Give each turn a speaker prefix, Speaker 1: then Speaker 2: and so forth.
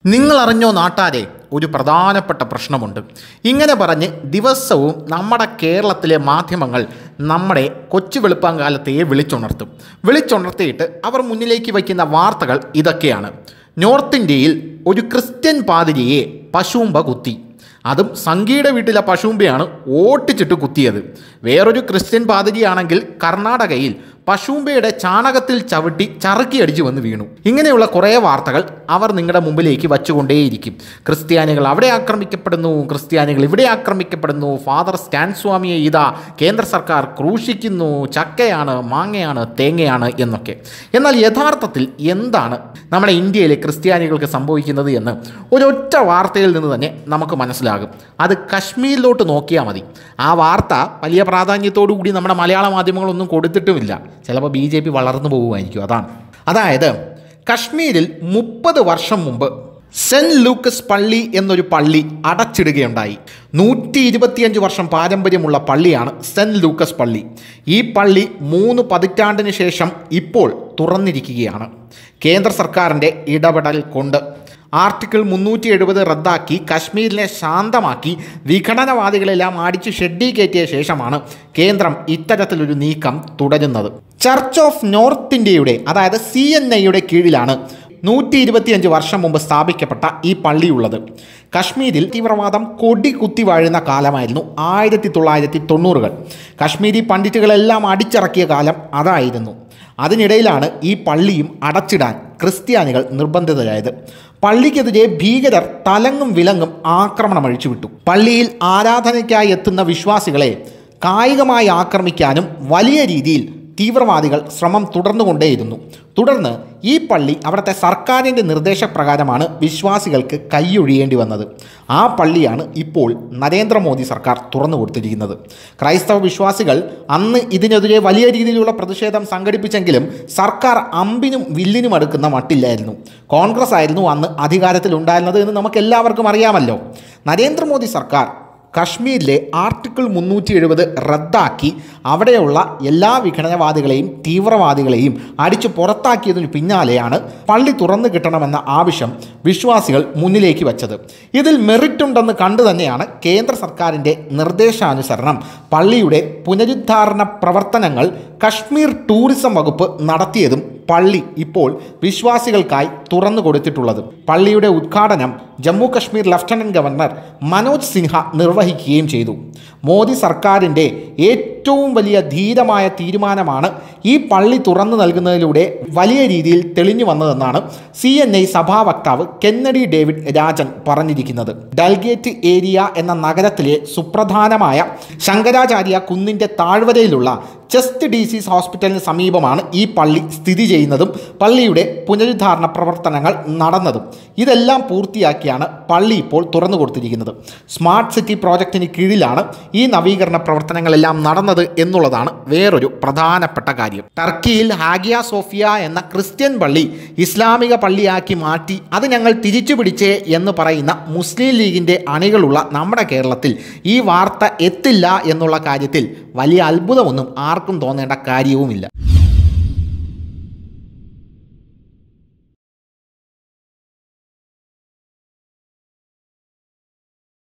Speaker 1: നിങ്ങൾ അറിഞ്ഞോ നാട്ടാരെ ഒരു പ്രധാനപ്പെട്ട പ്രശ്നമുണ്ട് ഇങ്ങനെ പറഞ്ഞ് ദിവസവും നമ്മുടെ കേരളത്തിലെ മാധ്യമങ്ങൾ നമ്മുടെ കൊച്ചു വെളുപ്പാങ്കാലത്തെ വിളിച്ചുണർത്തും വിളിച്ചുണർത്തിയിട്ട് അവർ മുന്നിലേക്ക് വയ്ക്കുന്ന വാർത്തകൾ ഇതൊക്കെയാണ് നോർത്ത് ഇന്ത്യയിൽ ഒരു ക്രിസ്ത്യൻ പാതിരിയെ പശുമ്പ കുത്തി അതും സംഗീയുടെ വീട്ടിലെ പശുമ്പയാണ് ഓട്ടിച്ചിട്ട് കുത്തിയത് വേറൊരു ക്രിസ്ത്യൻ പാതിരിയാണെങ്കിൽ കർണാടകയിൽ പശുമ്പയുടെ ചാണകത്തിൽ ചവിട്ടി ചറുക്കി അടിച്ചു വന്ന് വീണു ഇങ്ങനെയുള്ള കുറേ വാർത്തകൾ അവർ നിങ്ങളുടെ മുമ്പിലേക്ക് വച്ചുകൊണ്ടേയിരിക്കും ക്രിസ്ത്യാനികൾ അവിടെ ആക്രമിക്കപ്പെടുന്നു ക്രിസ്ത്യാനികൾ ഇവിടെ ആക്രമിക്കപ്പെടുന്നു ഫാദർ സ്റ്റാൻ സ്വാമിയെ ഇതാ കേന്ദ്ര സർക്കാർ ക്രൂശിക്കുന്നു ചക്കയാണ് മാങ്ങയാണ് തേങ്ങയാണ് എന്നൊക്കെ എന്നാൽ യഥാർത്ഥത്തിൽ എന്താണ് നമ്മുടെ ഇന്ത്യയിലെ ക്രിസ്ത്യാനികൾക്ക് സംഭവിക്കുന്നത് എന്ന് ഒരൊറ്റ വാർത്തയിൽ നിന്ന് തന്നെ നമുക്ക് മനസ്സിലാകും അത് കശ്മീരിലോട്ട് നോക്കിയാൽ മതി ആ വാർത്ത വലിയ പ്രാധാന്യത്തോടു കൂടി നമ്മുടെ മലയാള മാധ്യമങ്ങളൊന്നും കൊടുത്തിട്ടുമില്ല ചിലപ്പോൾ ബി ജെ പി വളർന്നു പോകുമായിരിക്കും അതാണ് അതായത് കശ്മീരിൽ മുപ്പത് വർഷം മുമ്പ് സെൻറ്റ് ലൂക്കസ് പള്ളി എന്നൊരു പള്ളി അടച്ചിടുകയുണ്ടായി നൂറ്റി ഇരുപത്തിയഞ്ച് വർഷം പാരമ്പര്യമുള്ള പള്ളിയാണ് സെൻറ്റ് ലൂക്കസ് പള്ളി ഈ പള്ളി മൂന്ന് പതിറ്റാണ്ടിന് ശേഷം ഇപ്പോൾ തുറന്നിരിക്കുകയാണ് കേന്ദ്ര സർക്കാരിൻ്റെ ഇടപെടൽ കൊണ്ട് ആർട്ടിക്കിൾ മുന്നൂറ്റി എഴുപത് റദ്ദാക്കി കശ്മീരിനെ ശാന്തമാക്കി വിഘടനവാദികളെല്ലാം അടിച്ച് ഷെഡി കയറ്റിയ ശേഷമാണ് കേന്ദ്രം ഇത്തരത്തിലൊരു നീക്കം തുടരുന്നത് ചർച്ച് ഓഫ് നോർത്ത് ഇന്ത്യയുടെ അതായത് സി എൻ ഐയുടെ കീഴിലാണ് നൂറ്റി ഇരുപത്തിയഞ്ച് വർഷം മുമ്പ് സ്ഥാപിക്കപ്പെട്ട ഈ പള്ളിയുള്ളത് കശ്മീരിൽ തീവ്രവാദം കൊടി കുത്തി വാഴുന്ന കാലമായിരുന്നു ആയിരത്തി തൊള്ളായിരത്തി തൊണ്ണൂറുകൾ കശ്മീരി പണ്ഡിറ്റുകളെല്ലാം അടിച്ചിറക്കിയ കാലം അതായിരുന്നു അതിനിടയിലാണ് ഈ പള്ളിയും അടച്ചിടാൻ ക്രിസ്ത്യാനികൾ നിർബന്ധിതരായത് പള്ളിക്കെതിരെ ഭീകരർ തലങ്ങും വിലങ്ങും ആക്രമണം അഴിച്ചുവിട്ടു പള്ളിയിൽ ആരാധനയ്ക്കായി എത്തുന്ന വിശ്വാസികളെ കായികമായി ആക്രമിക്കാനും വലിയ രീതിയിൽ തീവ്രവാദികൾ ശ്രമം തുടർന്നുകൊണ്ടേയിരുന്നു തുടർന്ന് ഈ പള്ളി അവിടുത്തെ സർക്കാരിൻ്റെ നിർദ്ദേശപ്രകാരമാണ് വിശ്വാസികൾക്ക് കൈയൊഴിയേണ്ടി വന്നത് ആ പള്ളിയാണ് ഇപ്പോൾ നരേന്ദ്രമോദി സർക്കാർ തുറന്നു കൊടുത്തിരിക്കുന്നത് ക്രൈസ്തവ വിശ്വാസികൾ അന്ന് ഇതിനെതിരെ വലിയ രീതിയിലുള്ള പ്രതിഷേധം സംഘടിപ്പിച്ചെങ്കിലും സർക്കാർ അമ്പിനും വില്ലിനും അടുക്കുന്ന മട്ടില്ലായിരുന്നു കോൺഗ്രസ് ആയിരുന്നു അന്ന് അധികാരത്തിലുണ്ടായിരുന്നത് എന്ന് നമുക്ക് എല്ലാവർക്കും അറിയാമല്ലോ നരേന്ദ്രമോദി സർക്കാർ കശ്മീരിലെ ആർട്ടിക്കിൾ മുന്നൂറ്റി എഴുപത് റദ്ദാക്കി അവിടെയുള്ള എല്ലാ വിഘടനവാദികളെയും തീവ്രവാദികളെയും അടിച്ചു പുറത്താക്കിയതിനു പിന്നാലെയാണ് പള്ളി തുറന്നു കിട്ടണമെന്ന ആവശ്യം വിശ്വാസികൾ മുന്നിലേക്ക് വച്ചത് ഇതിൽ മെറിറ്റ് ഉണ്ടെന്ന് കണ്ടു തന്നെയാണ് കേന്ദ്ര സർക്കാരിൻ്റെ നിർദ്ദേശാനുസരണം പള്ളിയുടെ പുനരുദ്ധാരണ പ്രവർത്തനങ്ങൾ കശ്മീർ ടൂറിസം വകുപ്പ് നടത്തിയതും പള്ളി ഇപ്പോൾ വിശ്വാസികൾക്കായി തുറന്നു കൊടുത്തിട്ടുള്ളത് പള്ളിയുടെ ഉദ്ഘാടനം ജമ്മു കശ്മീർ ലഫ്റ്റനന്റ് ഗവർണർ മനോജ് സിൻഹ നിർവഹിക്കുകയും ചെയ്തു മോദി സർക്കാരിൻ്റെ ഏറ്റവും വലിയ ധീരമായ തീരുമാനമാണ് ഈ പള്ളി തുറന്നു നൽകുന്നതിലൂടെ വലിയ രീതിയിൽ തെളിഞ്ഞു വന്നതെന്നാണ് സി എൻ ഐ സഭാ വക്താവ് കെന്നഡി ഡേവിഡ് രാജൻ പറഞ്ഞിരിക്കുന്നത് ഡൽഗേറ്റ് ഏരിയ എന്ന നഗരത്തിലെ സുപ്രധാനമായ ശങ്കരാചാര്യ കുന്നിൻ്റെ താഴ്വരയിലുള്ള ചെസ്റ്റ് ഡിസീസ് ഹോസ്പിറ്റലിന് സമീപമാണ് ഈ പള്ളി സ്ഥിതി ചെയ്യുന്നതും പള്ളിയുടെ പുനരുദ്ധാരണ പ്രവർത്തനങ്ങൾ നടന്നതും ഇതെല്ലാം പൂർത്തിയാക്കിയാണ് പള്ളി ഇപ്പോൾ തുറന്നു കൊടുത്തിരിക്കുന്നത് സ്മാർട്ട് സിറ്റി പ്രോജക്റ്റിന് കീഴിലാണ് ഈ നവീകരണ പ്രവർത്തനങ്ങളെല്ലാം നടന്നത് എന്നുള്ളതാണ് വേറൊരു പ്രധാനപ്പെട്ട കാര്യം ടർക്കിയിൽ ഹാഗിയ സോഫിയ എന്ന ക്രിസ്ത്യൻ പള്ളി ഇസ്ലാമിക പള്ളിയാക്കി മാറ്റി അത് ഞങ്ങൾ തിരിച്ചു പിടിച്ചേ എന്ന് പറയുന്ന മുസ്ലിം ലീഗിൻ്റെ അണികളുള്ള നമ്മുടെ കേരളത്തിൽ ഈ വാർത്ത എത്തില്ല എന്നുള്ള കാര്യത്തിൽ വലിയ അത്ഭുതമൊന്നും ആർക്കും തോന്നേണ്ട കാര്യവുമില്ല